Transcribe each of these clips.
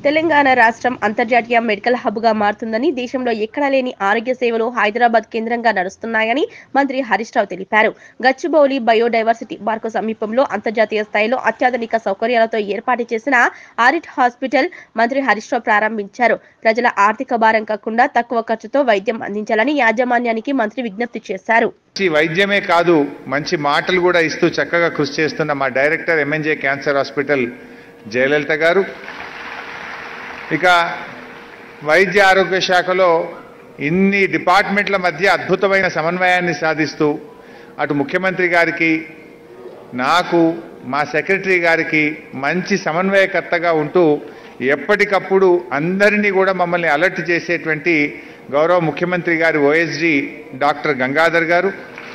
తెలంగాణ రాష్ట్రం అంతర్జాతీయ medical hub గా మారుతుందని దేశంలో ఎక్కడా లేని ఆరోగ్య సేవలు హైదరాబాద్ కేంద్రంగా నడుస్తున్నాయని మంత్రి హరీష్ రావు తెలిపారు గచ్చిబౌలి బయోడైవర్సిటీ పార్కు సమీపంలో అంతర్జాతీయ స్థాయిలో అత్యాధునిక సౌకర్యాలతో ఏర్పాటు చేసిన ఆరిట్ హాస్పిటల్ మంత్రి హరీష్ రావు ప్రారంభించారు ప్రజల ఆర్థిక భారం కాకుండా తక్కువ ఖర్చుతో వైద్యం అందించాలని యాజమాన్యానికి మంత్రి విజ్ఞప్తి చేశారు మంచి వైద్యమే కాదు మంచి మాటలు కూడా ఇస్తూ చక్కగా కృషి చేస్తున్న మా director MNJ cancer hospital Jayalalitha garu ఇక వైద్య ఆరోగ్య శాఖలో ఇన్ని డిపార్ట్మెంట్ల మధ్య అద్భుతమైన సమన్వయాన్ని సాధిస్తూ అటు ముఖ్యమంత్రి గారికి నాకు మా సెక్రటరీ గారికి మంచి సమన్వయకర్తగా ఉంటూ ఎప్పటికప్పుడు అందరినీ కూడా మమ్మల్ని అలర్ట్ చేసేటువంటి గౌరవ ముఖ్యమంత్రి గారి ఓఎస్జీ డాక్టర్ గంగాధర్ గారు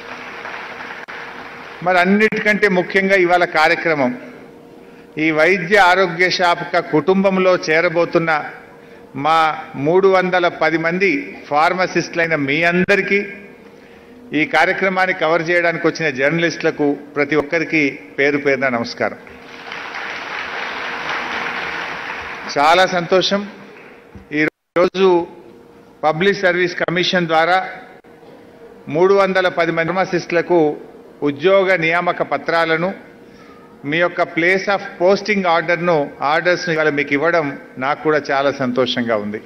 మరి అన్నిటికంటే ముఖ్యంగా ఇవాళ కార్యక్రమం ఈ వైద్య ఆరోగ్య శాఖ కుటుంబంలో చేరబోతున్న మా మూడు వందల పది మంది ఫార్మసిస్టులైన మీ అందరికీ ఈ కార్యక్రమాన్ని కవర్ చేయడానికి వచ్చిన జర్నలిస్టులకు ప్రతి ఒక్కరికి పేరు పేరున నమస్కారం చాలా సంతోషం ఈరోజు పబ్లిక్ సర్వీస్ కమిషన్ ద్వారా మూడు వందల పది మంది ఫార్మసిస్టులకు ఉద్యోగ నియామక పత్రాలను మీ యొక్క ప్లేస్ ఆఫ్ పోస్టింగ్ ఆర్డర్ను ఆర్డర్స్ను ఇవాళ మీకు ఇవ్వడం నాకు కూడా చాలా సంతోషంగా ఉంది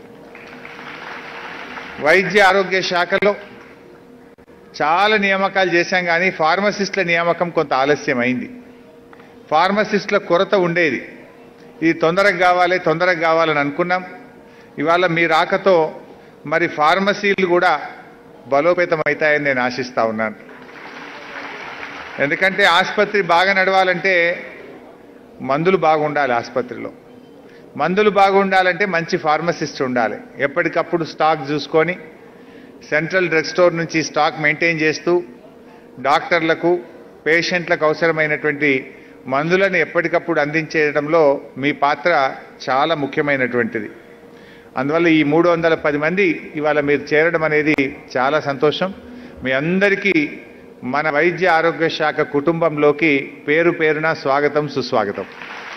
వైద్య ఆరోగ్య శాఖలో చాలా నియామకాలు చేశాం కానీ ఫార్మసిస్టుల నియామకం కొంత ఆలస్యం అయింది ఫార్మసిస్టుల కొరత ఉండేది ఇది తొందరగా కావాలి తొందరగా కావాలని అనుకున్నాం ఇవాళ మీ రాకతో మరి ఫార్మసీలు కూడా బలోపేతం అవుతాయని నేను ఆశిస్తా ఉన్నాను ఎందుకంటే ఆసుపత్రి బాగా నడవాలంటే మందులు బాగుండాలి ఆసుపత్రిలో మందులు బాగుండాలంటే మంచి ఫార్మసిస్ట్ ఉండాలి ఎప్పటికప్పుడు స్టాక్ చూసుకొని సెంట్రల్ డ్రగ్ స్టోర్ నుంచి స్టాక్ మెయింటైన్ చేస్తూ డాక్టర్లకు పేషెంట్లకు అవసరమైనటువంటి మందులను ఎప్పటికప్పుడు అందించేయడంలో మీ పాత్ర చాలా ముఖ్యమైనటువంటిది అందువల్ల ఈ మూడు వందల పది మంది ఇవాళ మీరు చేరడం అనేది చాలా సంతోషం మీ అందరికీ మన వైద్య ఆరోగ్య శాఖ కుటుంబంలోకి పేరు పేరున స్వాగతం సుస్వాగతం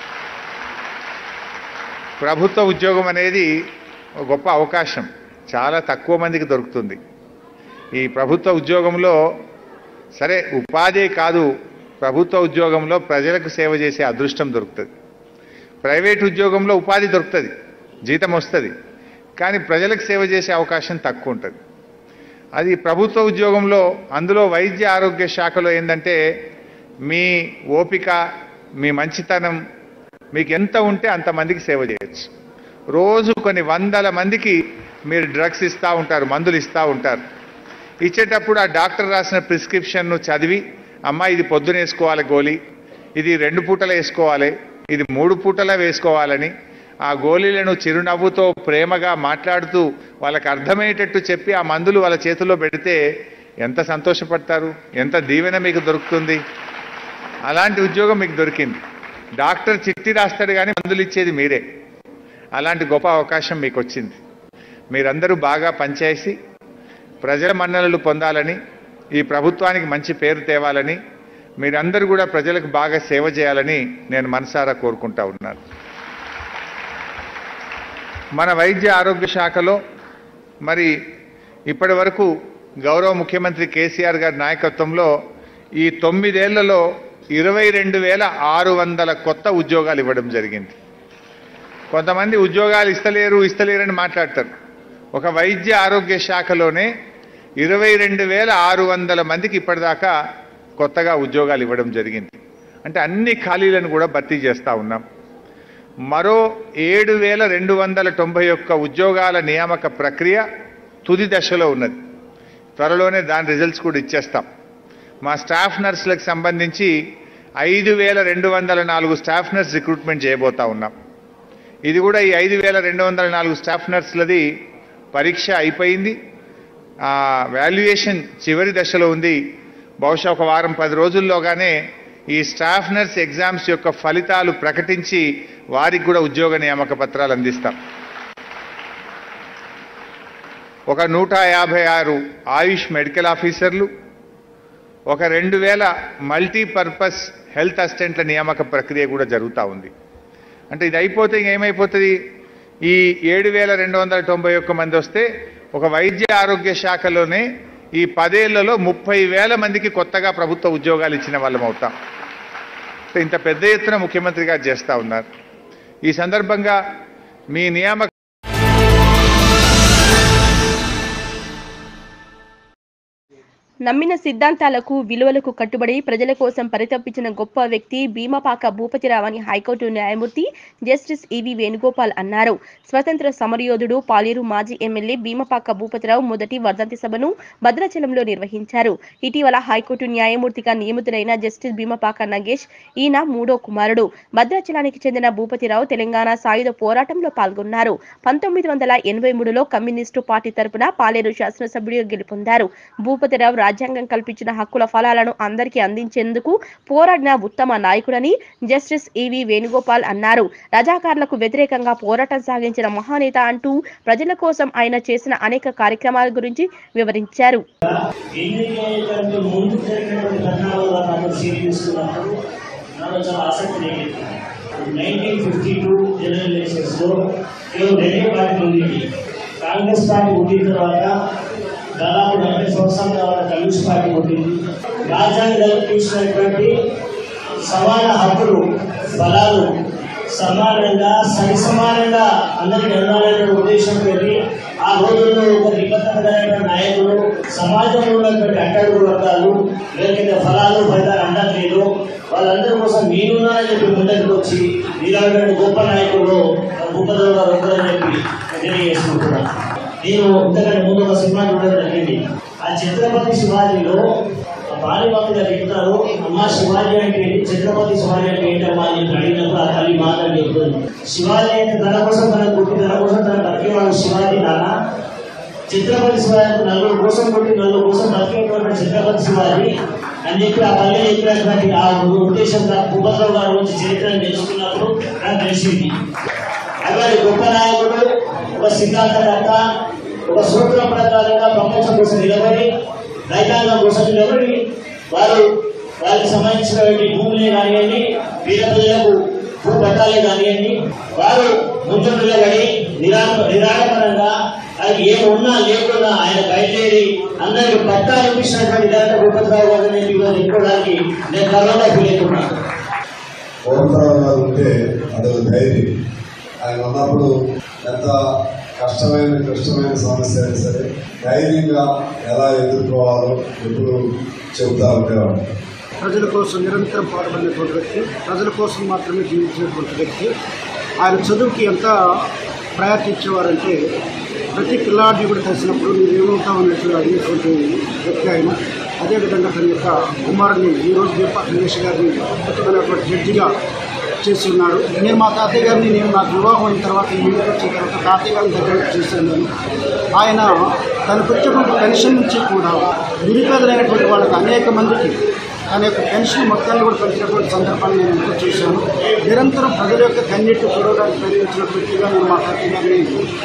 ప్రభుత్వ ఉద్యోగం అనేది ఒక గొప్ప అవకాశం చాలా తక్కువ మందికి దొరుకుతుంది ఈ ప్రభుత్వ ఉద్యోగంలో సరే ఉపాధి కాదు ప్రభుత్వ ఉద్యోగంలో ప్రజలకు సేవ చేసే అదృష్టం దొరుకుతుంది ప్రైవేట్ ఉద్యోగంలో ఉపాధి దొరుకుతుంది జీతం వస్తుంది కానీ ప్రజలకు సేవ చేసే అవకాశం తక్కువ ఉంటుంది అది ప్రభుత్వ ఉద్యోగంలో అందులో వైద్య ఆరోగ్య శాఖలో ఏంటంటే మీ ఓపిక మీ మంచితనం మీకు ఎంత ఉంటే అంతమందికి సేవ చేయొచ్చు రోజు కొన్ని వందల మందికి మీరు డ్రగ్స్ ఇస్తూ ఉంటారు మందులు ఇస్తూ ఉంటారు ఇచ్చేటప్పుడు ఆ డాక్టర్ రాసిన ప్రిస్క్రిప్షన్ను చదివి అమ్మ ఇది పొద్దున వేసుకోవాలి గోళీ ఇది రెండు పూటలు వేసుకోవాలి ఇది మూడు పూటలా వేసుకోవాలని ఆ గోళీలను చిరునవ్వుతో ప్రేమగా మాట్లాడుతూ వాళ్ళకి అర్థమయ్యేటట్టు చెప్పి ఆ మందులు వాళ్ళ చేతుల్లో పెడితే ఎంత సంతోషపడతారు ఎంత దీవెన మీకు దొరుకుతుంది అలాంటి ఉద్యోగం మీకు దొరికింది డాక్టర్ చిట్టి రాస్తాడు కానీ మందులు ఇచ్చేది మీరే అలాంటి గొప్ప అవకాశం మీకు వచ్చింది మీరందరూ బాగా పనిచేసి ప్రజల మన్ననలు పొందాలని ఈ ప్రభుత్వానికి మంచి పేరు తేవాలని మీరందరూ కూడా ప్రజలకు బాగా సేవ చేయాలని నేను మనసారా కోరుకుంటా ఉన్నాను మన వైద్య ఆరోగ్య శాఖలో మరి ఇప్పటి వరకు గౌరవ ముఖ్యమంత్రి కేసీఆర్ గారి నాయకత్వంలో ఈ తొమ్మిదేళ్లలో ఇరవై రెండు వేల ఆరు వందల కొత్త ఉద్యోగాలు ఇవ్వడం జరిగింది కొంతమంది ఉద్యోగాలు ఇస్తలేరు ఇస్తలేరని మాట్లాడతారు ఒక వైద్య ఆరోగ్య శాఖలోనే ఇరవై రెండు వేల ఆరు వందల మందికి ఇప్పటిదాకా కొత్తగా ఉద్యోగాలు ఇవ్వడం జరిగింది అంటే అన్ని ఖాళీలను కూడా భర్తీ చేస్తూ ఉన్నాం మరో ఏడు వేల రెండు వందల తొంభై ఒక్క ఉద్యోగాల నియామక ప్రక్రియ తుది దశలో ఉన్నది త్వరలోనే దాని రిజల్ట్స్ కూడా ఇచ్చేస్తాం మా స్టాఫ్ నర్సులకు సంబంధించి ఐదు వేల రెండు వందల నాలుగు స్టాఫ్ నర్స్ రిక్రూట్మెంట్ చేయబోతా ఉన్నాం ఇది కూడా ఈ ఐదు వేల రెండు వందల నాలుగు స్టాఫ్ నర్సులది పరీక్ష అయిపోయింది వాల్యుయేషన్ చివరి దశలో ఉంది బహుశా ఒక వారం పది రోజుల్లోగానే ఈ స్టాఫ్ నర్స్ ఎగ్జామ్స్ యొక్క ఫలితాలు ప్రకటించి వారికి కూడా ఉద్యోగ నియామక పత్రాలు అందిస్తాం ఒక నూట యాభై ఆరు ఆయుష్ మెడికల్ ఆఫీసర్లు ఒక రెండు వేల మల్టీపర్పస్ హెల్త్ అసిస్టెంట్ల నియామక ప్రక్రియ కూడా జరుగుతూ ఉంది అంటే ఇది అయిపోతే ఇంకేమైపోతుంది ఈ ఏడు వేల రెండు వందల తొంభై ఒక్క మంది వస్తే ఒక వైద్య ఆరోగ్య శాఖలోనే ఈ పదేళ్లలో ముప్పై వేల మందికి కొత్తగా ప్రభుత్వ ఉద్యోగాలు ఇచ్చిన వాళ్ళం అవుతాం అంటే ఇంత పెద్ద ఎత్తున ముఖ్యమంత్రి గారు చేస్తూ ఉన్నారు ఈ సందర్భంగా మీ నియామక నమ్మిన సిద్ధాంతాలకు విలువలకు కట్టుబడి ప్రజల కోసం పరితపించిన గొప్ప వ్యక్తి భీమపాక భూపతిరావు అని హైకోర్టు న్యాయమూర్తి జస్టిస్ ఈవి వేణుగోపాల్ అన్నారు స్వతంత్ర సమరయోధుడు పాలేరు మాజీ ఎమ్మెల్యే భీమపాక భూపతిరావు మొదటి వర్ధంతి సభను భద్రాచలంలో నిర్వహించారు ఇటీవల హైకోర్టు న్యాయమూర్తిగా నియమితుడైన జస్టిస్ భీమపాక నగేష్ ఈయన మూడో కుమారుడు భద్రాచలానికి చెందిన భూపతిరావు తెలంగాణ సాయుధ పోరాటంలో పాల్గొన్నారు పంతొమ్మిది వందల ఎనభై మూడులో కమ్యూనిస్టు పార్టీ తరపున పాలేరు శాసనసభ్యుడిగా గెలుపొందారు భూపతిరావు రాజ్యాంగం కల్పించిన హక్కుల ఫలాలను అందరికీ అందించేందుకు పోరాడిన ఉత్తమ నాయకుడని జస్టిస్ ఈవి వేణుగోపాల్ అన్నారు రజాకార్లకు వ్యతిరేకంగా పోరాటం సాగించిన మహానేత అంటూ ప్రజల కోసం ఆయన చేసిన అనేక కార్యక్రమాల గురించి వివరించారు ఎన్నికలకు ముందు జరిగినటువంటి పరిణామాలు నాకు సీట్ తీసుకున్నప్పుడు నాకు చాలా ఆసక్తి కలిగింది నైన్టీన్ ఫిఫ్టీ టూ జనరల్ ఎలక్షన్స్లో కేవలం రెండే పార్టీలు ఉండేవి కాంగ్రెస్ పార్టీ పుట్టిన తర్వాత దాదాపు నలభై సంవత్సరాల తర్వాత కమ్యూనిస్ట్ పార్టీ పుట్టింది రాజ్యాంగం కల్పించినటువంటి సమాన హక్కులు ఫలాలు సమానంగా సరి సమానంగా అందరికీ అందాలనే ఉద్దేశంతో ఆ రోజుల్లో ఒక నిబద్ధమైన నాయకులు సమాజంలో ఉన్నటువంటి అట్టడుగు వర్గాలు లేకపోతే ఫలాలు ఫలితాలు అందట్లేదు వాళ్ళందరి కోసం మీరున్నారని చెప్పి ముందరికి వచ్చి మీలాంటి గొప్ప నాయకులు గొప్పదలు గారు ఉంటారని చెప్పి తెలియజేసుకుంటున్నాను నేను ఇంతకంటే ముందు ఒక సినిమా చూడడం జరిగింది ఆ ఛత్రపతి శివాజీలో బాలిబాబు గారు చెప్తారు అమ్మ శివాజీ అంటే ఏంటి? ఛత్రపతి శివాజీ అంటే ఏంటమ్మా అని చెప్పి అడిగినప్పుడు ఆ తల్లి మాట అని చెప్తుంది శివాజీ అంటే తన కోసం తన పుట్టి తన కోసం తన బతికేవాడు శివాజీ నాన్న ఛత్రపతి శివాజీ నలుగురు కోసం పుట్టి నలుగురు కోసం బతికేటువంటి ఛత్రపతి శివాజీ అని చెప్పి ఆ పల్లె చెప్పినటువంటి ఆ ఉద్దేశంగా భూపతిరావు గారి గురించి చరిత్రను తెలుసుకున్నప్పుడు నాకు తెలిసింది అలాంటి గొప్ప నాయకుడు ఒక సిద్ధాంతకర్త ఒక సూత్ర ప్రకారంగా ప్రపంచం కోసం నిలబడి రైతాంగం కోసం నిలబడి వారు వారికి సంబంధించినటువంటి భూములే కానివ్వండి పేద ప్రజలకు భూ పట్టాలే కానివ్వండి వారు ముందు నిలబడి నిరా నిరాడపరంగా అది ఏమున్నా లేకున్నా ఆయన బయలుదేరి అందరికి పట్టాలు ఇప్పించినటువంటి ఘనత భూపతిరావు గారిని నేను ఈరోజు చెప్పుకోవడానికి నేను గర్వంగా ఫీల్ అవుతున్నాను కోరుతారావు గారు ఉంటే అదొక ధైర్యం ఆయన ఉన్నప్పుడు ఎంత కష్టమైన క్లిష్టమైన సమస్య అయినా సరే ధైర్యంగా ఎలా ఎదుర్కోవాలో ఎప్పుడు చెబుతా ఉండేవాడు ప్రజల కోసం నిరంతరం పాటుపడినటువంటి వ్యక్తి ప్రజల కోసం మాత్రమే జీవించినటువంటి వ్యక్తి ఆయన చదువుకి ఎంత ప్రయారిటీ ఇచ్చేవారంటే ప్రతి పిల్లాడిని కూడా కలిసినప్పుడు మీరు ఏమవుతావు అన్నట్లు అడిగినటువంటి వ్యక్తి ఆయన అదేవిధంగా తన యొక్క కుమారుని ఈరోజు దీప గణేష్ గారిని అద్భుతమైనటువంటి జడ్జిగా చేసి ఉన్నాడు నేను మా తాతయ్య గారిని నేను నాకు వివాహం అయిన తర్వాత ఈ ఇంటికి వచ్చిన తర్వాత తాతయ్య గారిని దగ్గర చేశాను నేను ఆయన తనకు వచ్చేటువంటి పెన్షన్ నుంచి కూడా నిరుపేదలైనటువంటి వాళ్ళకి అనేక మందికి తన యొక్క పెన్షన్ మొత్తాన్ని కూడా పెంచినటువంటి సందర్భాన్ని నేను ఎంతో చూశాను నిరంతరం ప్రజల యొక్క కన్నీటి చూడడానికి ప్రయత్నించినటువంటి వ్యక్తిగా నేను మా తాతయ్య గారిని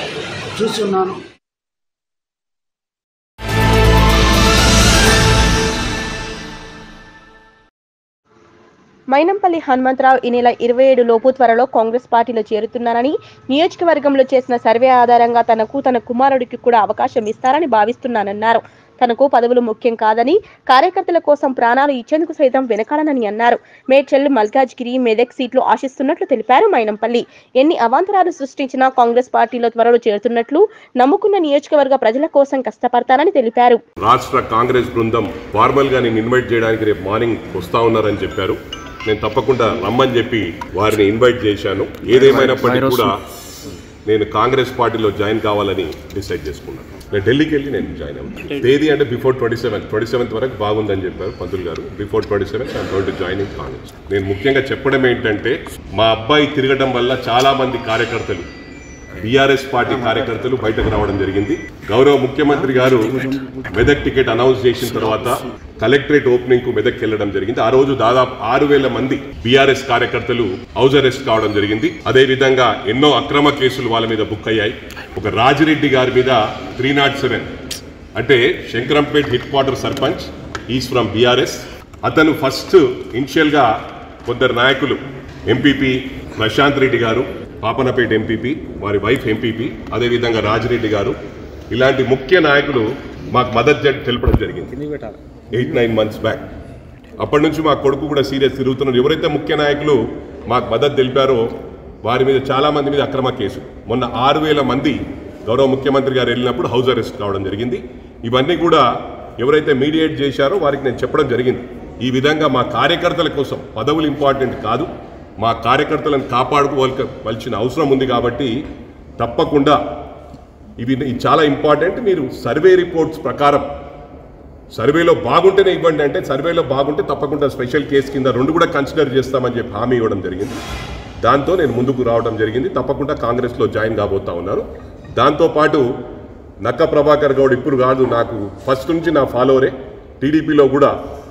చూసి ఉన్నాను మైనంపల్లి హనుమంతరావు ఈ నెల ఇరవై ఏడు లోపు త్వరలో కాంగ్రెస్ పార్టీలో చేరుతున్నారని నియోజకవర్గంలో చేసిన సర్వే ఆధారంగా తనకు తన కుమారుడికి కూడా అవకాశం ఇస్తారని భావిస్తున్నానన్నారు తనకు పదవులు ముఖ్యం కాదని కార్యకర్తల కోసం ప్రాణాలు ఇచ్చేందుకు సైతం వెనకాడనని అన్నారు మేడ్చల్ మల్కాజ్గిరి మెదక్ సీట్లు ఆశిస్తున్నట్లు తెలిపారు మైనంపల్లి ఎన్ని అవాంతరాలు సృష్టించినా కాంగ్రెస్ పార్టీలో త్వరలో చేరుతున్నట్లు నమ్ముకున్న నియోజకవర్గ ప్రజల కోసం కష్టపడతానని తెలిపారు రాష్ట్ర కాంగ్రెస్ బృందం ఫార్మల్ గా నేను ఇన్వైట్ చేయడానికి రేపు మార్నింగ్ వస్తా ఉన్నారని చెప్పారు నేను తప్పకుండా రమ్మని చెప్పి వారిని ఇన్వైట్ చేశాను ఏదేమైనప్పటికీ కూడా నేను కాంగ్రెస్ పార్టీలో జాయిన్ కావాలని డిసైడ్ చేసుకున్నాను నేను ఢిల్లీకి వెళ్ళి నేను జాయిన్ అవుతాను తేదీ అంటే before twenty seventh twenty seventh వరకు బాగుందని చెప్పారు పంతులు గారు before twenty seventh I'm going to join in Congress నేను ముఖ్యంగా చెప్పడం ఏంటంటే మా అబ్బాయి తిరగడం వల్ల చాలా మంది కార్యకర్తలు బీఆర్ఎస్ పార్టీ కార్యకర్తలు బయటకు రావడం జరిగింది గౌరవ ముఖ్యమంత్రి గారు మెదక్ టికెట్ అనౌన్స్ చేసిన తర్వాత కలెక్టరేట్ ఓపెనింగ్ కు మెదక్ వెళ్ళడం జరిగింది ఆ రోజు దాదాపు ఆరు వేల మంది బీఆర్ఎస్ కార్యకర్తలు హౌస్ అరెస్ట్ కావడం జరిగింది అదే విధంగా ఎన్నో అక్రమ కేసులు వాళ్ళ మీద బుక్ అయ్యాయి ఒక రాజిరెడ్డి గారి మీద త్రీ నాట్ సెవెన్ అంటే Shankarampet head quarter sarpanch is from BRS అతను ఫస్ట్ ఇనిషియల్ గా కొందరు నాయకులు ఎంపీపీ ప్రశాంత్ రెడ్డి గారు పాపనపేట ఎంపీపీ వారి వైఫ్ ఎంపీపీ అదేవిధంగా రాజిరెడ్డి గారు ఇలాంటి ముఖ్య నాయకులు మాకు మద్దతు జ- తెలపడం జరిగింది ఎయిట్ నైన్ మంత్స్ బ్యాక్ అప్పటి నుంచి మా కొడుకు కూడా సీరియస్ తిరుగుతున్నారు ఎవరైతే ముఖ్య నాయకులు మాకు మద్దతు తెలిపారో వారి మీద చాలా మంది మీద అక్రమ కేసు మొన్న ఆరు వేల మంది గౌరవ ముఖ్యమంత్రి గారు వెళ్ళినప్పుడు హౌస్ అరెస్ట్ కావడం జరిగింది ఇవన్నీ కూడా ఎవరైతే మీడియేట్ చేశారో వారికి నేను చెప్పడం జరిగింది ఈ విధంగా మా కార్యకర్తల కోసం పదవులు ఇంపార్టెంట్ కాదు మా కార్యకర్తలను కాపాడుకోవాల్సిన అవసరం ఉంది కాబట్టి తప్పకుండా ఇవి ఇది చాలా ఇంపార్టెంట్ మీరు సర్వే రిపోర్ట్స్ ప్రకారం సర్వేలో బాగుంటేనే ఇవ్వండి అంటే సర్వేలో బాగుంటే తప్పకుండా స్పెషల్ కేసు కింద రెండు కూడా కన్సిడర్ చేస్తామని చెప్పి హామీ ఇవ్వడం జరిగింది దాంతో నేను ముందుకు రావడం జరిగింది తప్పకుండా కాంగ్రెస్లో జాయిన్ కాబోతా ఉన్నారు దాంతోపాటు నక్క ప్రభాకర్ గౌడ్ ఇప్పుడు కాదు నాకు ఫస్ట్ నుంచి నా ఫాలోవరే టీడీపీలో కూడా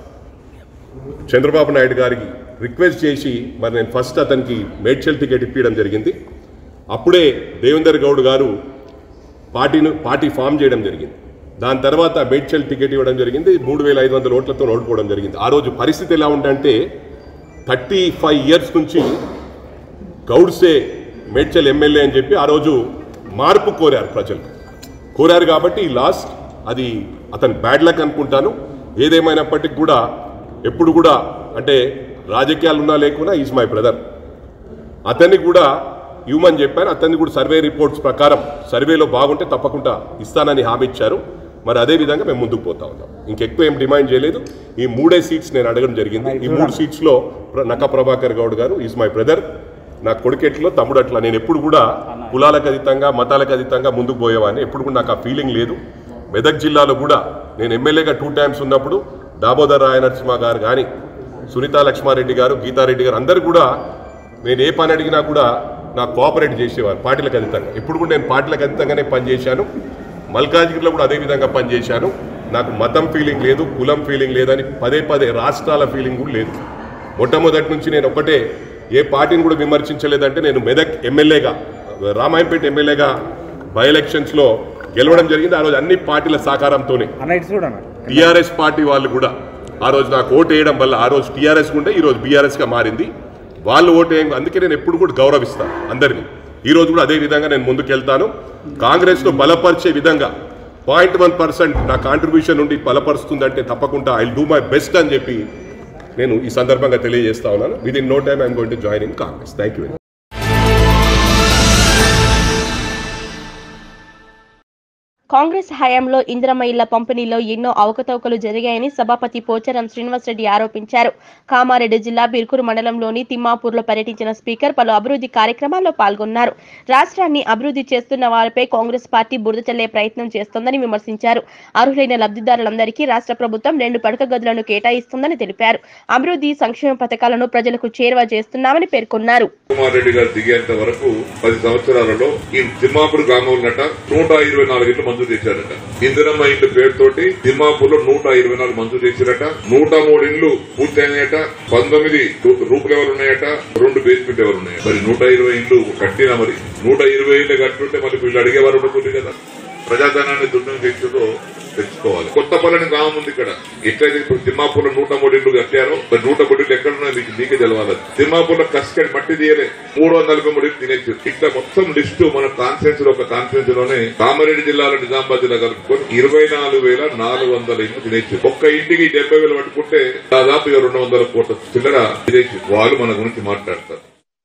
చంద్రబాబు నాయుడు గారికి రిక్వెస్ట్ చేసి మరి నేను ఫస్ట్ అతనికి మేడ్చల్ టికెట్ ఇప్పించడం జరిగింది అప్పుడే దేవేందర్ గౌడ్ గారు పార్టీను పార్టీ ఫామ్ చేయడం జరిగింది దాని తర్వాత మేడ్చల్ టికెట్ ఇవ్వడం జరిగింది మూడు వేల ఐదు వందల ఓట్లతో ఓడిపోవడం జరిగింది ఆ రోజు పరిస్థితి ఎలా ఉందంటే థర్టీ ఫైవ్ ఇయర్స్ నుంచి గౌడ్సే మేడ్చల్ ఎమ్మెల్యే అని చెప్పి ఆ రోజు మార్పు కోరారు ప్రజలు కోరారు కాబట్టి లాస్ట్ అది అతని బ్యాడ్ లక్ అనుకుంటాను ఏదేమైనప్పటికీ కూడా ఎప్పుడు కూడా అంటే రాజకీయాలు ఉన్నా లేకున్నా ఈజ్ మై బ్రదర్ అతన్ని కూడా ఇవ్వమని చెప్పాను అతన్ని కూడా సర్వే రిపోర్ట్స్ ప్రకారం సర్వేలో బాగుంటే తప్పకుండా ఇస్తానని హామీ ఇచ్చారు మరి అదే విధంగా మేము ముందుకు పోతా ఉన్నాం ఇంకెక్కువ ఏం డిమాండ్ చేయలేదు ఈ మూడే సీట్స్ నేను అడగడం జరిగింది ఈ మూడు సీట్స్లో ప్ర- నక్క ప్రభాకర్ గౌడ్ గారు ఈజ్ మై బ్రదర్ నా కొడుకెట్లో తమ్ముడు అట్లా నేను ఎప్పుడు కూడా కులాలకు అతీతంగా మతాలకు అతీతంగా ముందుకు పోయేవాడిని ఎప్పుడు కూడా నాకు ఆ ఫీలింగ్ లేదు మెదక్ జిల్లాలో కూడా నేను ఎమ్మెల్యేగా టూ టైమ్స్ ఉన్నప్పుడు దామోదర్ రాయ నరసింహ గారు కానీ సునీత లక్ష్మారెడ్డి గారు గీతారెడ్డి గారు అందరు కూడా నేను ఏ పని అడిగినా కూడా నాకు కోఆపరేట్ చేసేవారు పార్టీలకు అతీతంగా ఇప్పుడు కూడా నేను పార్టీలకు అతీతంగానే పనిచేశాను మల్కాజ్గిరిలో కూడా అదే విధంగా పనిచేశాను నాకు మతం ఫీలింగ్ లేదు కులం ఫీలింగ్ లేదని పదే పదే రాష్ట్రాల ఫీలింగ్ కూడా లేదు మొట్టమొదటి నుంచి నేను ఒకటే ఏ పార్టీని కూడా విమర్శించలేదంటే నేను మెదక్ ఎమ్మెల్యేగా రామాయంపేట ఎమ్మెల్యేగా బై ఎలక్షన్స్లో గెలవడం జరిగింది ఆ రోజు అన్ని పార్టీల సహకారంతోనే టీఆర్ఎస్ పార్టీ వాళ్ళు కూడా ఆ రోజు నాకు ఓటు వేయడం వల్ల ఆ రోజు టీఆర్ఎస్ ఉంటే ఈ రోజు బీఆర్ఎస్ గా మారింది వాళ్ళు ఓటు వేయం అందుకే నేను ఎప్పుడు కూడా గౌరవిస్తాను అందరినీ ఈ రోజు కూడా అదే విధంగా నేను ముందుకెళ్తాను కాంగ్రెస్ ను బలపరిచే విధంగా పాయింట్ వన్ పర్సెంట్ నా కాంట్రిబ్యూషన్ నుండి బలపరుస్తుందంటే తప్పకుండా ఐ డూ మై బెస్ట్ అని చెప్పి నేను ఈ సందర్భంగా తెలియజేస్తా ఉన్నాను within no time I'm going to join in Congress thank you Congress హయాంలో ఇందిరమ్మ ఇళ్ల పంపిణీలో ఎన్నో అవకతవకలు జరిగాయని సభాపతి పోచారం శ్రీనివాసరెడ్డి ఆరోపించారు కామారెడ్డి జిల్లా బిర్కూరు మండలంలోని తిమ్మాపూర్లో పర్యటించిన స్పీకర్ పలు అభివృద్ధి కార్యక్రమాల్లో పాల్గొన్నారు రాష్ట్రాన్ని అభివృద్ధి చేస్తున్న వారిపై కాంగ్రెస్ పార్టీ బురద చల్లే ప్రయత్నం చేస్తోందని విమర్శించారు అర్హులైన లబ్ధిదారులందరికీ రాష్ట్ర ప్రభుత్వం రెండు పడక గదులను కేటాయిస్తుందని తెలిపారు అభివృద్ధి సంక్షేమ పథకాలను ప్రజలకు చేరువ చేస్తున్నామని పేర్కొన్నారు కుమార్ రెడ్డి గారు దిగేంత వరకు పది సంవత్సరాలలో ఈ తిమ్మాపూర్ గ్రామం నట నూట ఇరవై నాలుగు ఇళ్లు మంజూరు చేశారట ఇందిరమ్మ ఇండ్ల పేరుతోటి తిమ్మాపూర్ లో నూట ఇరవై నాలుగు మంజూరు చేశారట నూట మూడు ఇండ్లు పూర్తయినాయట పంతొమ్మిది రూపు లెవెల్ ఉన్నాయట రెండు బేస్మెంట్ లెవెల్ ఉన్నాయి మరి నూట ఇరవై ఇండ్లు కట్టినా మరి నూట ఇరవై ఇండ్లు కట్టుంటే మరి వీళ్ళు అడిగేవారు ఉండకూడదు కదా ప్రజాధనాన్ని దుర్వినియోగం తెచ్చుతో తెచ్చుకోవాలి కొత్త పల్లని గ్రామం ఉంది ఇక్కడ ఎట్లయితే ఇప్పుడు తిమ్మాపూర్లో నూట మూడు ఇళ్ళు కట్టారో మరి నూట మూడు ఇళ్ళు ఎక్కడ ఉన్నాయి మీకు నీకే తెలవాలి తిమ్మాపూర్లో కస్కడి మట్టి తీయలే మూడు వందల నలభై మూడు ఇళ్ళు తినేచ్చు ఇట్లా మొత్తం లిస్టు మన కాన్ఫరెన్స్ లో ఒక కాన్ఫరెన్స్ లోనే కామారెడ్డి జిల్లాలో నిజామాబాద్ జిల్లా కలుపుకొని ఇరవై నాలుగు వేల నాలుగు వందల ఇళ్ళు తినేచ్చు ఒక్క ఇంటికి డెబ్బై వేలు పట్టుకుంటే దాదాపు ఇక రెండు వందల కోట్ల చిల్లర తినేచ్చు వాళ్ళు మన గురించి మాట్లాడతారు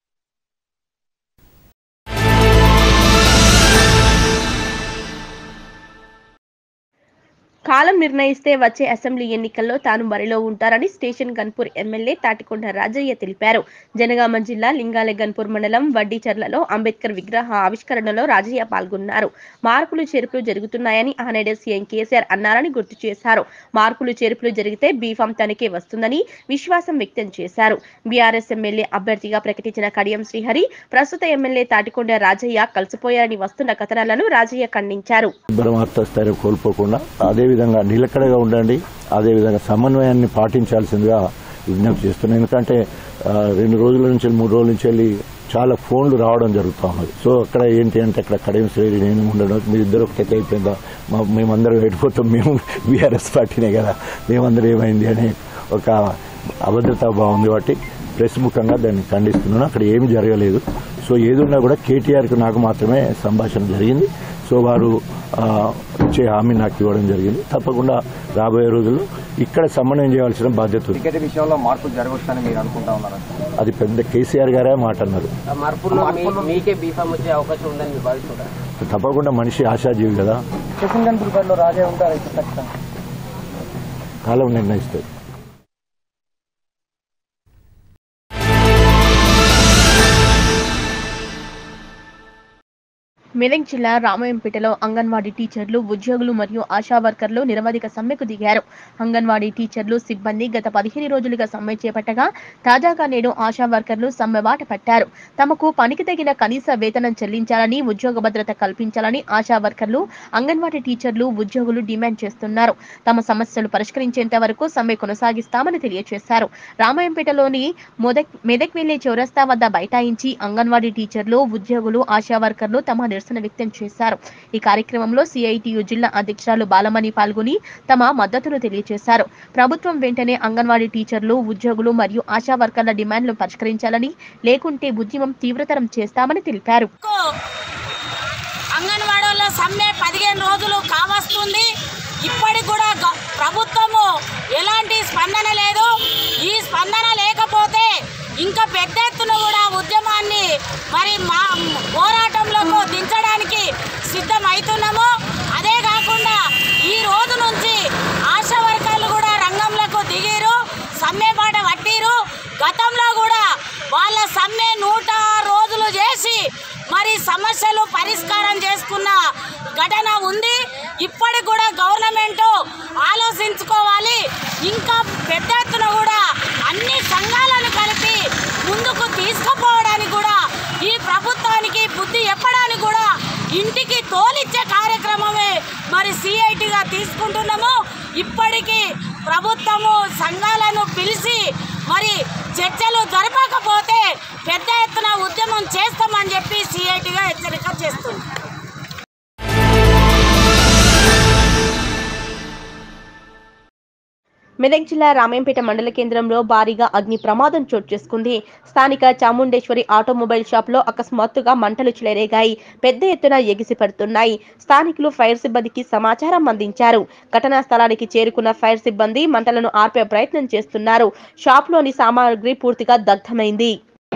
కాలం నిర్ణయిస్తే వచ్చే అసెంబ్లీ ఎన్నికల్లో తాను బరిలో ఉంటారని స్టేషన్ గన్పూర్ ఎమ్మెల్యే తాటికొండ రాజయ్య తెలిపారు జనగామ జిల్లా లింగాల గన్పూర్ మండలం వడ్డీచర్లలో అంబేద్కర్ విగ్రహ ఆవిష్కరణలో రాజయ్య పాల్గొన్నారు మార్పులు చేర్పులు జరుగుతున్నాయని ఆనాడే సీఎం కేసీఆర్ అన్నారని గుర్తు చేశారు మార్పులు చేర్పులు జరిగితే బీఫామ్ తనకే వస్తుందని విశ్వాసం వ్యక్తం చేశారు బీఆర్ఎస్ ఎమ్మెల్యే అభ్యర్థిగా ప్రకటించిన కడియం శ్రీహరి ప్రస్తుత ఎమ్మెల్యే తాటికొండ రాజయ్య కలిసిపోయారని వస్తున్న కథనాలను రాజయ్య ఖండించారు బ్రహ్మాత్మ స్థాయిలో కోల్పోకుండా అదేవిధంగా నిలకడగా ఉండండి అదేవిధంగా సమన్వయాన్ని పాటించాల్సిందిగా విజ్ఞప్తి చేస్తున్నాను ఎందుకంటే ఆ, రెండు రోజుల నుంచి మూడు రోజుల నుంచి వెళ్ళి చాలా ఫోన్లు రావడం జరుగుతూ ఉన్నది సో అక్కడ ఏంటి అంటే అక్కడ కడియం శ్రేణి నేను ఉండడం మీ ఇద్దరు ఒకటి అయిపోయిందా మా మేమందరం వెళ్ళిపోతాం మేము బీఆర్ఎస్ పార్టీనే కదా మేమందరం ఏమైంది అని ఒక అభద్రతా భావం ఉంది కాబట్టి ప్రెస్ ముఖంగా దాన్ని ఖండిస్తున్నాను అక్కడ ఏమీ జరగలేదు సో ఏదున్నా కూడా కేటీఆర్కి నాకు మాత్రమే సంభాషణ జరిగింది సో వారు ఆ, ఇచ్చే హామీ నాకు ఇవ్వడం జరిగింది తప్పకుండా రాబోయే రోజుల్లో ఇక్కడ సమన్వయం చేయాల్సిన బాధ్యత ఉంది టికెట్ విషయంలో మార్పులు జరగవచ్చని మీరు అనుకుంటా ఉన్నారు అది పెద్ద కేసీఆర్ గారే మాట అన్నారు మార్పుల్లో మీకే బీఫామ్ వచ్చే అవకాశం ఉందని మీరు భావిస్తున్నారు తప్పకుండా మనిషి ఆశాజీవి కదా సెకండ్ ప్రిపేర్లో రాజే ఉంటారు అయితే ఖచ్చితంగా కాలం నిర్ణయిస్తుంది మెదక్ జిల్లా రామాయంపేటలో అంగన్వాడీ టీచర్లు ఉద్యోగులు మరియు ఆశా వర్కర్లు నిరవధిక సమ్మెకు దిగారు అంగన్వాడీ టీచర్లు సిబ్బంది గత పదిహేను రోజులుగా సమ్మె చేపట్టగా తాజాగా నేడు ఆశా వర్కర్లు సమ్మె బాట పట్టారు తమకు పనికి తగిన కనీస వేతనం చెల్లించాలని ఉద్యోగ భద్రత కల్పించాలని ఆశా వర్కర్లు అంగన్వాడీ టీచర్లు ఉద్యోగులు డిమాండ్ చేస్తున్నారు తమ సమస్యలు పరిష్కరించేంత వరకు సమ్మె కొనసాగిస్తామని తెలియజేశారు రామాయంపేటలోని మొదక్ మెదక్ వెళ్లే చౌరస్తా వద్ద బైఠాయించి అంగన్వాడీ టీచర్లు ఉద్యోగులు ఆశా వర్కర్లు తమ నిరసన వ్యక్తం చేశారు ఈ కార్యక్రమంలో సిఐటియు జిల్లా అధ్యక్షురాలు బాలమణి పాల్గొని తమ మద్దతును తెలియజేశారు ప్రభుత్వం వెంటనే అంగన్వాడీ టీచర్లు ఉద్యోగులు మరియు ఆశా వర్కర్ల డిమాండ్లు పరిష్కరించాలని లేకుంటే ఉద్యమం తీవ్రతరం చేస్తామని తెలిపారు అంగన్వాడీలో సమ్మె పదిహేను రోజులు కావస్తుంది ఇప్పటికి కూడా గ- ప్రభుత్వము ఎలాంటి స్పందన లేదు ఈ స్పందన లేకపోతే ఇంకా పెద్ద ఎత్తున కూడా ఉద్యమాన్ని మరి మా పోరాటంలోకి దించడానికి సిద్ధమవుతున్నాము అదే కాకుండా ఈ రోజు నుంచి ఆశా వర్కర్లు కూడా రంగంలోకి దిగిరు సమ్మె బాట పట్టిరు గతంలో కూడా వాళ్ళ సమ్మె నూట రోజులు చేసి మరి సమస్యలు పరిష్కారం చేసుకున్న ఘటన ఉంది ఇప్పటికి కూడా గవర్నమెంట్ ఆలోచించుకోవాలి ఇంకా పెద్ద ఎత్తున కూడా అన్ని సంఘాలను కలిపి ముందుకు తీసుకుపోవడానికి కూడా ఈ ప్రభుత్వానికి బుద్ధి చెప్పడానికి కూడా ఇంటికి తోలిచ్చే కార్యక్రమమే మరి సిఐటిగా తీసుకుంటున్నాము ఇప్పటికీ ప్రభుత్వము సంఘాలను పిలిచి మరి చర్చలు జరపకపోతే పెద్ద ఎత్తున ఉద్యమం చేస్తామని చెప్పి సిఐటిగా హెచ్చరిక చేస్తుంది మెదక్ జిల్లా రామాయంపేట మండల కేంద్రంలో భారీగా అగ్ని ప్రమాదం చోటు చేసుకుంది స్థానిక చాముండేశ్వరి ఆటోమొబైల్ షాప్ లో అకస్మాత్తుగా మంటలు చెలరేగాయి పెద్ద ఎత్తున ఎగిసిపడుతున్నాయి స్థానికులు ఫైర్ సిబ్బందికి సమాచారం అందించారు ఘటనా స్థలానికి చేరుకున్న ఫైర్ సిబ్బంది మంటలను ఆర్పే ప్రయత్నం చేస్తున్నారు షాప్ లోని సామాగ్రి పూర్తిగా దగ్ధమైంది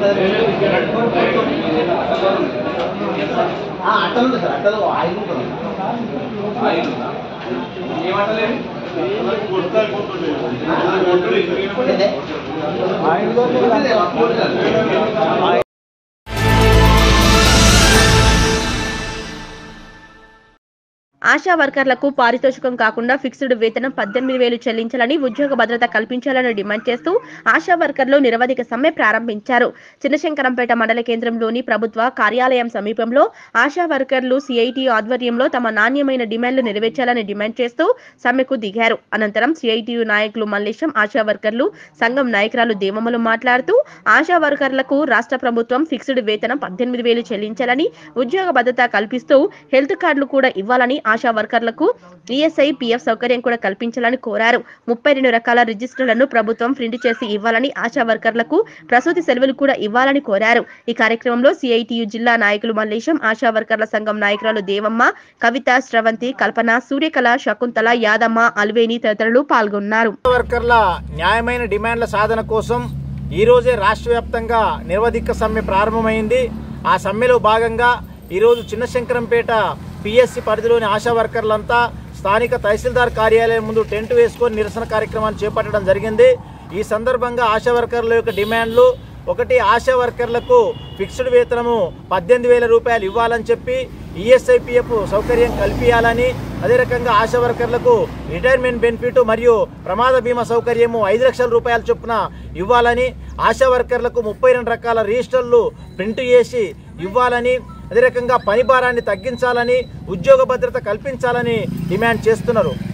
ఆశా వర్కర్లకు పారితోషికం కాకుండా ఫిక్స్డ్ వేతనం పద్దెనిమిది వేలు చెల్లించాలని ఉద్యోగ భద్రత కల్పించాలని డిమాండ్ చేస్తూ ఆశా వర్కర్లు నిరవధిక సమ్మె ప్రారంభించారు చిన్నశంకరంపేట మండల కేంద్రంలోని ప్రభుత్వ కార్యాలయం సమీపంలో ఆశా వర్కర్లు సిఐటి ఆధ్వర్యంలో తమ నాణ్యమైన డిమాండ్లు నెరవేర్చాలని డిమాండ్ చేస్తూ సమ్మెకు దిగారు అనంతరం సిఐటియు నాయకులు మల్లేశం ఆశా వర్కర్లు సంఘం నాయకురాలు దేవమ్మలు మాట్లాడుతూ ఆశా వర్కర్లకు రాష్ట్ర ప్రభుత్వం ఫిక్స్డ్ వేతనం పద్దెనిమిది వేలు చెల్లించాలని ఉద్యోగ భద్రత కల్పిస్తూ హెల్త్ కార్డులు కూడా ఇవ్వాలని ఆశా వర్కర్లకు ఈఎస్ఐ పిఎఫ్ సౌకర్యం కూడా కల్పించాలని కోరారు ముప్పై రెండు రకాల రిజిస్టర్లను ప్రభుత్వం ప్రింట్ చేసి ఇవ్వాలని ఆశా వర్కర్లకు ప్రసూతి సెలవులు కూడా ఇవ్వాలని కోరారు ఈ కార్యక్రమంలో సిఐటియు జిల్లా నాయకులు మల్లేశం ఆశా వర్కర్ల సంఘం నాయకురాలు దేవమ్మ కవిత శ్రవంతి కల్పన సూర్యకళ శకుంతల యాదమ్మ అల్వేని తదితరులు పాల్గొన్నారు వర్కర్ల న్యాయమైన డిమాండ్ల సాధన కోసం ఈ రోజే రాష్ట్ర వ్యాప్తంగా నిరవధిక సమ్మె ప్రారంభమైంది ఆ సమ్మెలో భాగంగా ఈరోజు చిన్నశంకరంపేట పిఎస్సి పరిధిలోని ఆశా వర్కర్లంతా స్థానిక తహసీల్దార్ కార్యాలయం ముందు టెంట్ వేసుకొని నిరసన కార్యక్రమాన్ని చేపట్టడం జరిగింది ఈ సందర్భంగా ఆశా వర్కర్ల యొక్క డిమాండ్లు ఒకటి ఆశా వర్కర్లకు ఫిక్స్డ్ వేతనము పద్దెనిమిది వేల రూపాయలు ఇవ్వాలని చెప్పి ఈఎస్ఐపిఎఫ్ సౌకర్యం కల్పించాలని అదే రకంగా ఆశా వర్కర్లకు రిటైర్మెంట్ బెనిఫిట్ మరియు ప్రమాద బీమా సౌకర్యము ఐదు లక్షల రూపాయల చొప్పున ఇవ్వాలని ఆశా వర్కర్లకు ముప్పై రెండు రకాల రిజిస్టర్లు ప్రింట్ చేసి ఇవ్వాలని అదే రకంగా పని భారాన్ని తగ్గించాలని ఉద్యోగ భద్రత కల్పించాలని డిమాండ్ చేస్తున్నారు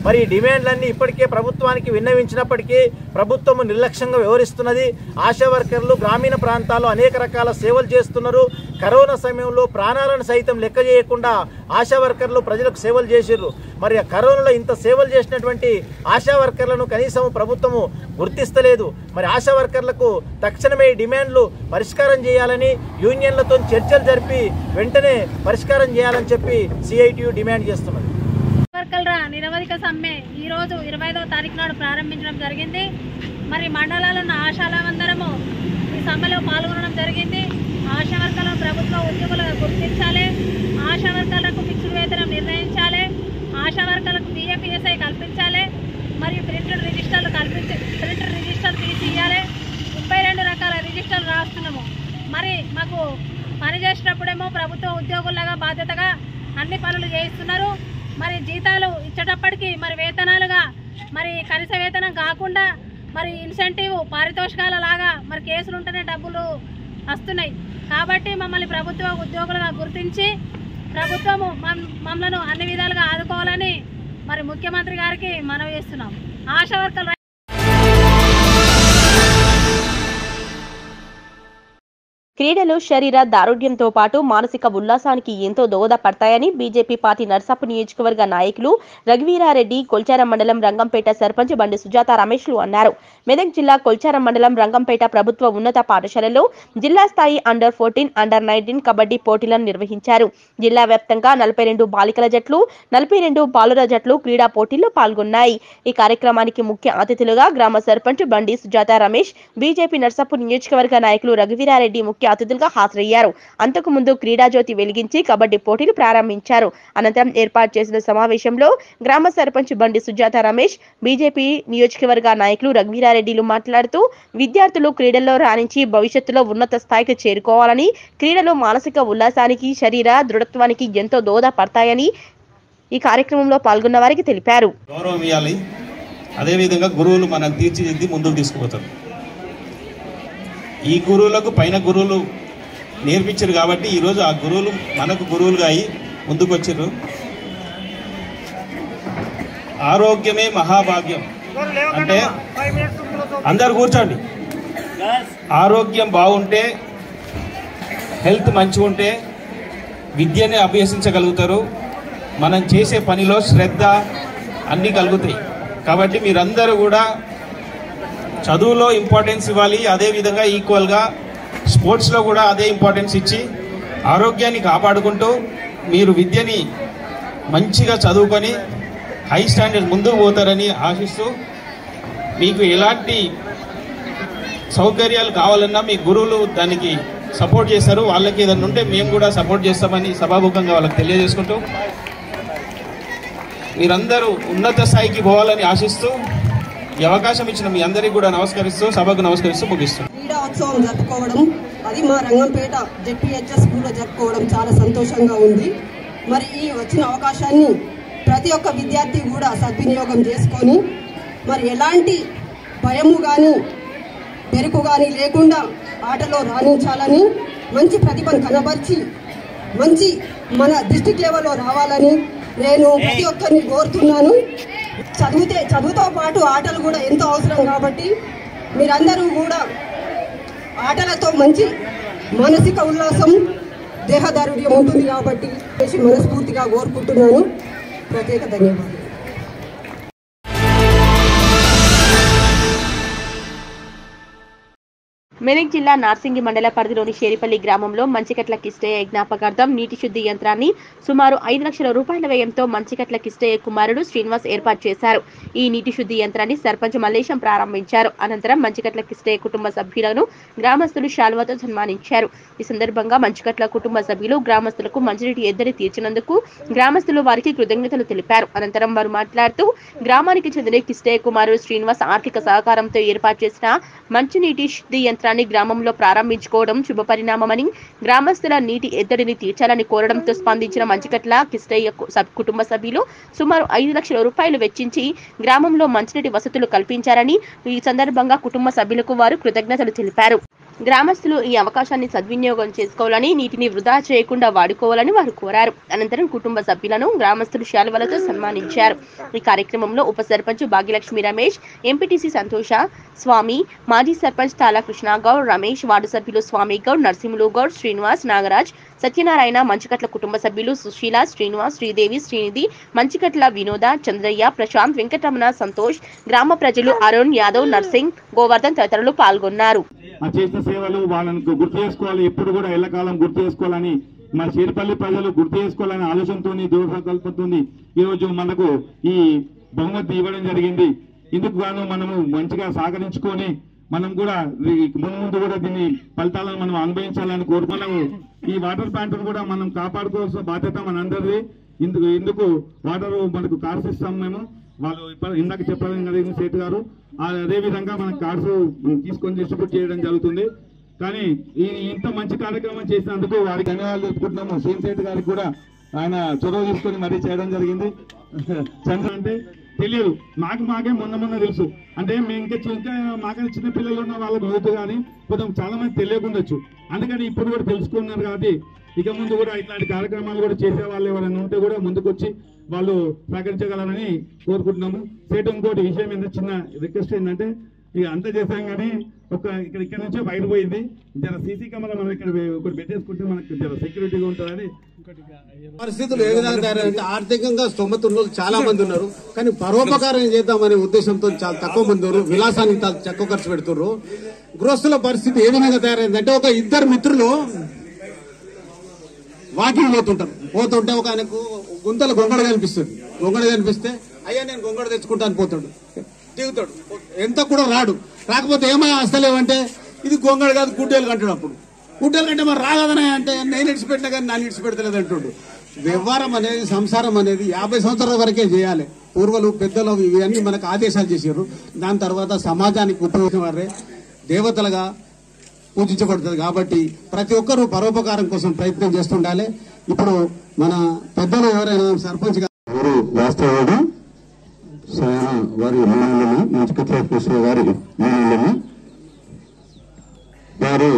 మరి ఈ డిమాండ్లన్నీ ఇప్పటికే ప్రభుత్వానికి విన్నవించినప్పటికీ ప్రభుత్వం నిర్లక్ష్యంగా వ్యవహరిస్తున్నది ఆశా వర్కర్లు గ్రామీణ ప్రాంతాల్లో అనేక రకాల సేవలు చేస్తున్నారు కరోనా సమయంలో ప్రాణాలను సైతం లెక్క చేయకుండా ఆశా వర్కర్లు ప్రజలకు సేవలు చేసిర్రు మరి ఆ కరోనాలో ఇంత సేవలు చేసినటువంటి ఆశా వర్కర్లను కనీసం ప్రభుత్వము గుర్తిస్తలేదు మరి ఆశా వర్కర్లకు తక్షణమే ఈ డిమాండ్లు పరిష్కారం చేయాలని యూనియన్లతో చర్చలు జరిపి వెంటనే పరిష్కారం చేయాలని చెప్పి సిఐటియు డిమాండ్ చేస్తున్నది వర్కర్ల నిరవధిక సమ్మె ఈ రోజు ఇరవై ఐదవ తారీఖు నాడు ప్రారంభించడం జరిగింది మరి మండలాల్లో ఉన్న ఆశాలందరము ఈ సమ్మెలో పాల్గొనడం జరిగింది ఆశా వర్కర్లను ప్రభుత్వ ఉద్యోగులుగా గుర్తించాలి ఆశా వర్కర్లకు ఫిక్స్డ్ వేతనం నిర్ణయించాలి ఆశా వర్కర్లకు పిఎఫ్ఈఎస్ఐ కల్పించాలి మరియు ప్రింటెడ్ రిజిస్టర్లు కల్పించి ప్రింటెడ్ రిజిస్టర్ తీసియాలి ముప్పై రెండు రకాల రిజిస్టర్లు రాస్తున్నాము మరి మాకు పని చేసేటప్పుడేమో ప్రభుత్వ ఉద్యోగులుగా బాధ్యతగా అన్ని పనులు చేయిస్తున్నారు మరి జీతాలు ఇచ్చేటప్పటికి మరి వేతనాలుగా మరి కనీస వేతనం కాకుండా మరి ఇన్సెంటివ్ పారితోషికాల లాగా మరి కేసులు ఉంటేనే డబ్బులు వస్తున్నాయి కాబట్టి మమ్మల్ని ప్రభుత్వ ఉద్యోగులుగా గుర్తించి ప్రభుత్వము మమ్- మమ్మలను అన్ని విధాలుగా ఆదుకోవాలని మరి ముఖ్యమంత్రి గారికి మనవి చేస్తున్నాం ఆశా వర్కర్లు క్రీడలు శరీర దారుఢ్యంతో పాటు మానసిక ఉల్లాసానికి ఎంతో దోహదపడతాయని బీజేపీ పార్టీ నర్సాపు నియోజకవర్గ నాయకులు రఘువీరారెడ్డి కొల్చారం మండలం రంగంపేట సర్పంచ్ బండి సుజాత రమేష్లు అన్నారు మెదక్ జిల్లా కొల్చారం మండలం రంగంపేట ప్రభుత్వ ఉన్నత పాఠశాలలో జిల్లా స్థాయి under fourteen under nineteen kabaddi పోటీలను నిర్వహించారు జిల్లా వ్యాప్తంగా నలభై రెండు బాలికల జట్లు నలభై రెండు బాలుర జట్లు క్రీడా పోటీల్లో పాల్గొన్నాయి ఈ కార్యక్రమానికి ముఖ్య అతిథులుగా గ్రామ సర్పంచ్ బండి సుజాత రమేష్ బీజేపీ నర్సాపూర్ నియోజకవర్గ నాయకులు రఘువీరారెడ్డి ముఖ్య అతిథులుగా హాజరయ్యారు అంతకు ముందు క్రీడా జ్యోతి వెలిగించి కబడ్డీ పోటీలు ప్రారంభించారు అనంతరం ఏర్పాటు చేసిన సమావేశంలో గ్రామ సర్పంచ్ బండి సుజాత రమేష్ బీజేపీ నియోజకవర్గ నాయకులు రఘువీరారెడ్డిలు మాట్లాడుతూ విద్యార్థులు క్రీడల్లో రాణించి భవిష్యత్తులో ఉన్నత స్థాయికి చేరుకోవాలని క్రీడలు మానసిక ఉల్లాసానికి శరీర దృఢత్వానికి ఎంతో దోహదపడతాయని ఈ కార్యక్రమంలో పాల్గొన్న వారికి తెలిపారు గౌరవం ఇవ్వాలి అదేవిధంగా గురువులు మనకు తీర్చిదిద్ది ముందుకు తీసుకుపోతారు ఈ గురువులకు పైన గురువులు నేర్పించారు కాబట్టి ఈరోజు ఆ గురువులు మనకు గురువులుగా అయి ముందుకు వచ్చారు ఆరోగ్యమే మహాభాగ్యం అంటే అందరు కూర్చోండి ఆరోగ్యం బాగుంటే హెల్త్ మంచిగా ఉంటే విద్యని అభ్యసించగలుగుతారు మనం చేసే పనిలో శ్రద్ధ అన్నీ కలుగుతాయి కాబట్టి మీరందరూ కూడా చదువులో ఇంపార్టెన్స్ ఇవ్వాలి అదేవిధంగా ఈక్వల్గా స్పోర్ట్స్లో కూడా అదే ఇంపార్టెన్స్ ఇచ్చి ఆరోగ్యాన్ని కాపాడుకుంటూ మీరు విద్యని మంచిగా చదువుకొని హై స్టాండర్డ్ ముందుకు పోతారని ఆశిస్తూ మీకు ఎలాంటి సౌకర్యాలు కావాలన్నా మీ గురువులు దానికి సపోర్ట్ చేస్తారు వాళ్ళకి ఏదైనా ఉంటే మేము కూడా సపోర్ట్ చేస్తామని సభాముఖంగా వాళ్ళకి తెలియజేసుకుంటూ మీరందరూ ఉన్నత స్థాయికి పోవాలని ఆశిస్తూ ఈ అవకాశం ఇచ్చిన మీ అందరికీ కూడా నమస్కరిస్తూ సభకు నమస్కరిస్తూ ముగిస్తున్నాను క్రీడా ఉత్సవం జరుపుకోవడం అది మా రంగంపేట జెడ్పీహెచ్ఎస్ స్కూల్లో జరుపుకోవడం చాలా సంతోషంగా ఉంది మరి ఈ వచ్చిన అవకాశాన్ని ప్రతి ఒక్క విద్యార్థి కూడా సద్వినియోగం చేసుకొని మరి ఎలాంటి భయము కానీ బెరుకు కానీ లేకుండా ఆటలో రాణించాలని మంచి ప్రతిభను కనబరిచి మంచి మన డిస్టిక్ లెవెల్లో రావాలని నేను ప్రతి ఒక్కరిని కోరుతున్నాను చదివితే చదువుతో పాటు ఆటలు కూడా ఎంతో అవసరం కాబట్టి మీరందరూ కూడా ఆటలతో మంచి మానసిక ఉల్లాసం దేహదారుఢ్యం ఉంటుంది కాబట్టి చేసి మనస్ఫూర్తిగా కోరుకుంటున్నాను ప్రత్యేక ధన్యవాదాలు మెదక్ జిల్లా నార్సింగి మండల పరిధిలోని షేరిపల్లి గ్రామంలో మంచికట్ల కిష్టయ్య జ్ఞాపకార్థం నీటి శుద్ధి యంత్రాన్ని సుమారు ఐదు లక్షల రూపాయల వ్యయంతో మంచికట్ల కిష్టయ్య కుమారుడు శ్రీనివాస్ ఏర్పాటు చేశారు ఈ నీటి శుద్ధి యంత్రాన్ని సర్పంచ్ మల్లేశం ప్రారంభించారు అనంతరం మంచికట్ల కిష్టయ్య కుటుంబ సభ్యులను గ్రామస్తులు శాల్వాతో సన్మానించారు ఈ సందర్భంగా మంచికట్ల కుటుంబ సభ్యులు గ్రామస్తులకు మంచినీటి ఎద్దడి తీర్చినందుకు గ్రామస్తులు వారికి కృతజ్ఞతలు తెలిపారు అనంతరం వారు మాట్లాడుతూ గ్రామానికి చెందిన కిష్టయ్య కుమారుడు శ్రీనివాస్ ఆర్థిక సహకారంతో ఏర్పాటు చేసిన మంచినీటి శుద్ధి యంత్రాన్ని గ్రామంలో ప్రారంభించుకోవడం శుభపరిణామమని గ్రామస్తుల నీటి ఎద్దడిని తీర్చాలని కోరడంతో స్పందించిన మంచికట్ల కిష్టయ్య కు- సబ్- కుటుంబ సభ్యులు సుమారు ఐదు లక్షల రూపాయలు వెచ్చించి గ్రామంలో మంచినీటి వసతులు కల్పించారని ఈ సందర్భంగా కుటుంబ సభ్యులకు వారు కృతజ్ఞతలు తెలిపారు గ్రామస్తులు ఈ అవకాశాన్ని సద్వినియోగం చేసుకోవాలని నీటిని వృధా చేయకుండా వాడుకోవాలని వారు కోరారు అనంతరం కుటుంబ సభ్యులను గ్రామస్తులు శాలువలతో సన్మానించారు ఈ కార్యక్రమంలో ఉప సర్పంచ్ భాగ్యలక్ష్మి రమేష్ ఎంపీటీసీ సంతోష స్వామి మాజీ సర్పంచ్ తాలా కృష్ణాగౌడ్ రమేష్ వార్డు సభ్యులు స్వామి గౌడ్ నరసింహులు గౌడ్ శ్రీనివాస్ నాగరాజ్ సత్యనారాయణ మంచికట్ల కుటుంబ సభ్యులు సుశీల శ్రీనివాస్ శ్రీదేవి శ్రీనిధి మంచికట్ల వినోద చంద్రయ్య ప్రశాంత్ వెంకటరమణ సంతోష్ గ్రామ ప్రజలు అరుణ్ యాదవ్ నర్సింగ్ గోవర్ధన్ తదితరులు పాల్గొన్నారు ఆ చేసిన సేవలు వాళ్ళని గుర్తు చేసుకోవాలి ఎప్పుడు కూడా ఎల్లకాలం గుర్తు చేసుకోవాలని మన చేరుపల్లి ప్రజలు గుర్తు చేసుకోవాలనే ఆలోచనతో దృఢ సంకల్పంతో ఈ రోజు మనకు ఈ బహుమతి ఇవ్వడం జరిగింది ఇందుకు గాను మనము మంచిగా సహకరించుకొని మనం కూడా ఈ ముందు ముందు కూడా దీన్ని ఫలితాలను మనం అనుభవించాలని కోరు మనము ఈ వాటర్ ప్లాంట్ కూడా మనం కాపాడుకోవాల్సిన బాధ్యత మనందరిది ఇందుకు ఇందుకు వాటర్ మనకు కార్డ్స్ ఇస్తాం మేము వాళ్ళు ఇప్పుడు ఇందాక చెప్పడం జరిగింది సేట్ గారు ఆ అదే విధంగా మన కార్డ్స్ తీసుకొని డిస్ట్రిబ్యూట్ చేయడం జరుగుతుంది కానీ ఈ ఇంత మంచి కార్యక్రమం చేసినందుకు వారికి ధన్యవాదాలు చెప్పుకుంటున్నాము సీన్ సేట్ గారికి కూడా ఆయన చొరవ తీసుకొని మరీ చేయడం జరిగింది చంద్ర అంటే తెలియదు మాకు మాకే మొన్న మొన్న తెలుసు అంటే మేము ఇంకా చి- ఇంకా మాకన్నా చిన్న పిల్లలు ఉన్న వాళ్ళకి చదువుతూ కానీ కొంచెం చాలా మంది తెలియకుండొచ్చు అందుకని ఇప్పుడు కూడా తెలుసుకున్నారు కాబట్టి ఇక ముందు కూడా ఇట్లాంటి కార్యక్రమాలు కూడా చేసే వాళ్ళు ఎవరైనా ఉంటే కూడా ముందుకు వచ్చి వాళ్ళు సహకరించగలరని కోరుకుంటున్నాము సేటు ఇంకోటి విషయం ఏంటంటే చిన్న రిక్వెస్ట్ ఏంటంటే ఇక అంతా చేశాం కానీ ఒక ఇక్కడ ఇక్కడ నుంచే బయట పోయింది జర సీసీ కెమెరా మనం ఇక్కడ ఒకటి పెట్టేసుకుంటే మనకి జర సెక్యూరిటీగా ఉంటుందని పరిస్థితులు ఏ విధంగా తయారంటే ఆర్థికంగా స్తోమత ఉన్న వాళ్ళు చాలా మంది ఉన్నారు కానీ పరోపకారం చేద్దామనే ఉద్దేశంతో చాలా తక్కువ మంది ఉన్నారు విలాసానికి చాలా తక్కువ ఖర్చు పెడుతున్నారు గృహస్థుల పరిస్థితి ఏ విధంగా తయారైందంటే ఒక ఇద్దరు మిత్రులు వాకింగ్ పోతుంటారు పోతుంటే ఒక ఆయనకు గుంతలు గొంగడ కనిపిస్తుంది గొంగడ కనిపిస్తే అయ్యా నేను గొంగడ తెచ్చుకుంటాను పోతాడు దిగుతాడు ఎంత కూడా రాడు రాకపోతే ఏమయ్యా వస్తలేవంటే ఇది గొంగడ కాదు గుడ్డేలు కంటాడు అప్పుడు గుడ్డేలు కంటే మరి రాగదనే అంటే నేను ఇడిచిపెట్టినా కానీ నన్ను ఇడిచిపెడతలేదు అంటుండు వ్యవహారం అనేది సంసారం అనేది యాభై సంవత్సరాల వరకే చేయాలి పూర్వలు పెద్దలు ఇవన్నీ మనకు ఆదేశాలు చేశారు దాని తర్వాత సమాజానికి ఉపయోగం వారే దేవతలుగా పూజించబడుతుంది కాబట్టి ప్రతి ఒక్కరూ పరోపకారం కోసం ప్రయత్నం చేస్తుండాలి ఇప్పుడు మన పెద్దలు ఎవరైనా సర్పంచ్ గారు ఎవరు వాస్తవుడు స్వయం వారి మనల్ని మంచుకట్ల కృష్ణ గారి మనల్ని వారు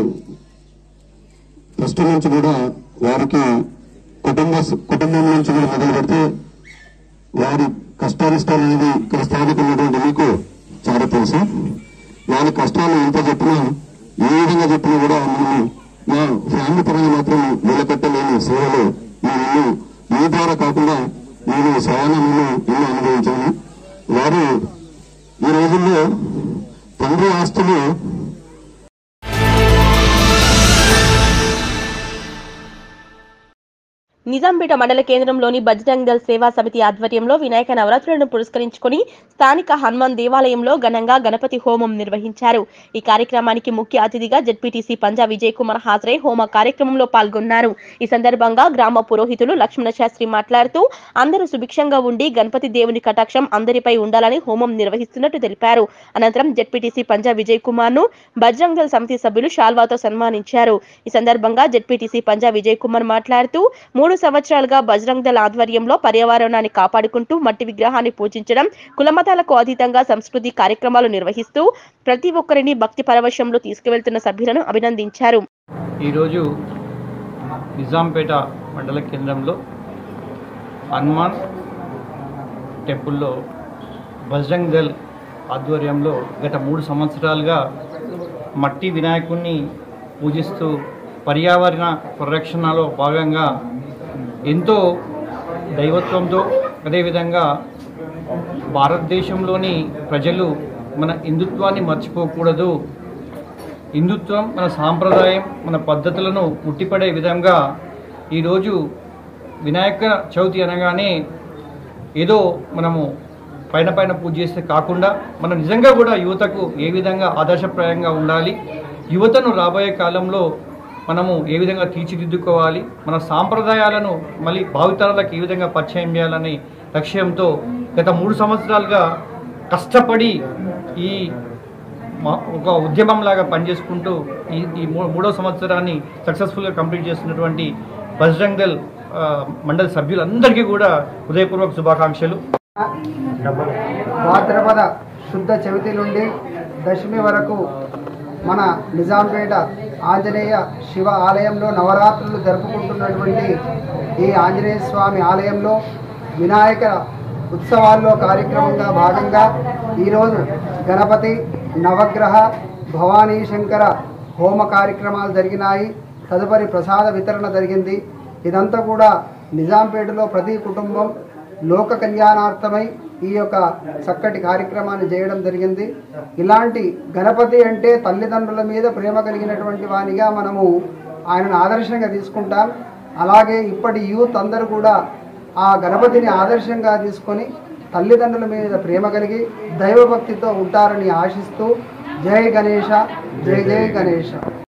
ఫస్ట్ నుంచి కూడా వారికి కుటుంబ కుటుంబం నుంచి కూడా మొదలు పెడితే వారి కష్టానిష్టాలు అనేది ఇక్కడ స్థానిక ఉన్నటువంటి మీకు చాలా తెలుసు వారి కష్టాలు ఎంత చెప్పినా ఏ విధంగా చెప్పినా కూడా మేము మా ఫ్యామిలీ పరంగా మాత్రం నిలబెట్టలేని సేవలు మేము ఇల్లు మీ ద్వారా కాకుండా నేను స్వయాన మేము ఇల్లు అనుభవించాను వారు ఈ రోజుల్లో తండ్రి ఆస్తులు నిజాంపేట మండల కేంద్రంలోని బజరంగ్ దళ్ సేవా సమితి ఆధ్వర్యంలో వినాయక నవరాత్రులను పురస్కరించుకుని స్థానిక హనుమాన్ దేవాలయంలో ఘనంగా గణపతి హోమం నిర్వహించారు ఈ కార్యక్రమానికి ముఖ్య అతిథిగా జడ్పీటీసీ పంజా విజయ్ కుమార్ హాజరై హోమ కార్యక్రమంలో పాల్గొన్నారు ఈ సందర్భంగా గ్రామ పురోహితులు లక్ష్మణ శాస్త్రి మాట్లాడుతూ అందరూ సుభిక్షంగా ఉండి గణపతి దేవుని కటాక్షం అందరిపై ఉండాలని హోమం నిర్వహిస్తున్నట్టు తెలిపారు అనంతరం జడ్పీటీసీ పంజా విజయ్ కుమార్ ను బజరంగ్ దళ్ సమితి సభ్యులు షాల్వాతో సన్మానించారు ఈ సందర్భంగా జడ్పీటీసీ పంజా విజయ్ కుమార్ మాట్లాడుతూ మూడు సంవత్సరాలుగా బజరంగ్ దళ్ ఆధ్వర్యంలో పర్యావరణాన్ని కాపాడుకుంటూ మట్టి విగ్రహాన్ని పూజించడం కులమతాలకు అతీతంగా సంస్కృతి కార్యక్రమాలు నిర్వహిస్తూ ప్రతి ఒక్కరిని భక్తి పరవశంలో తీసుకువెళ్తున్న సభ్యులను అభినందించారు ఈరోజు నిజాంపేట మండల కేంద్రంలో హనుమాన్ టెంపుల్లో బజరంగ్ దళ్ ఆధ్వర్యంలో గత మూడు సంవత్సరాలుగా మట్టి వినాయకుడిని పూజిస్తూ పర్యావరణ పరిరక్షణలో భాగంగా ఎంతో దైవత్వంతో అదేవిధంగా భారతదేశంలోని ప్రజలు మన హిందుత్వాన్ని మర్చిపోకూడదు హిందుత్వం మన సాంప్రదాయం మన పద్ధతులను ఉట్టిపడే విధంగా ఈరోజు వినాయక చవితి అనగానే ఏదో మనము పైన పైన పూజ చేస్తే కాకుండా మనం నిజంగా కూడా యువతకు ఏ విధంగా ఆదర్శప్రాయంగా ఉండాలి యువతను రాబోయే కాలంలో మనము ఏ విధంగా తీర్చిదిద్దుకోవాలి మన సాంప్రదాయాలను మళ్ళీ భావితరాలకు ఏ విధంగా పరిచయం చేయాలనే లక్ష్యంతో గత మూడు సంవత్సరాలుగా కష్టపడి ఈ మా- ఒక ఉద్యమంలాగా పనిచేసుకుంటూ ఈ ఈ మూ- మూడో సంవత్సరాన్ని సక్సెస్ఫుల్గా కంప్లీట్ చేస్తున్నటువంటి బజరంగ్ దళ్ ఆ, మండలి సభ్యులందరికీ కూడా హృదయపూర్వక శుభాకాంక్షలు భాద్రపద శుద్ధ చవితి నుండి దశమి వరకు మన నిజాంపేట ఆంజనేయ శివ ఆలయంలో నవరాత్రులు జరుపుకుంటున్నటువంటి ఈ ఆంజనేయ స్వామి ఆలయంలో వినాయక ఉత్సవాల్లో కార్యక్రమంగా భాగంగా ఈరోజు గణపతి నవగ్రహ భవానీ శంకర హోమ కార్యక్రమాలు జరిగినాయి తదుపరి ప్రసాద వితరణ జరిగింది ఇదంతా కూడా నిజాంపేటలో ప్రతి కుటుంబం లోక కళ్యాణార్థమై ఈ యొక్క చక్కటి కార్యక్రమాన్ని చేయడం జరిగింది ఇలాంటి గణపతి అంటే తల్లిదండ్రుల మీద ప్రేమ కలిగినటువంటి వానిగా మనము ఆయనను ఆదర్శంగా తీసుకుంటాం అలాగే ఇప్పటి యూత్ అందరూ కూడా ఆ గణపతిని ఆదర్శంగా తీసుకొని తల్లిదండ్రుల మీద ప్రేమ కలిగి దైవభక్తితో ఉంటారని ఆశిస్తూ జై గణేష జై జై గణేష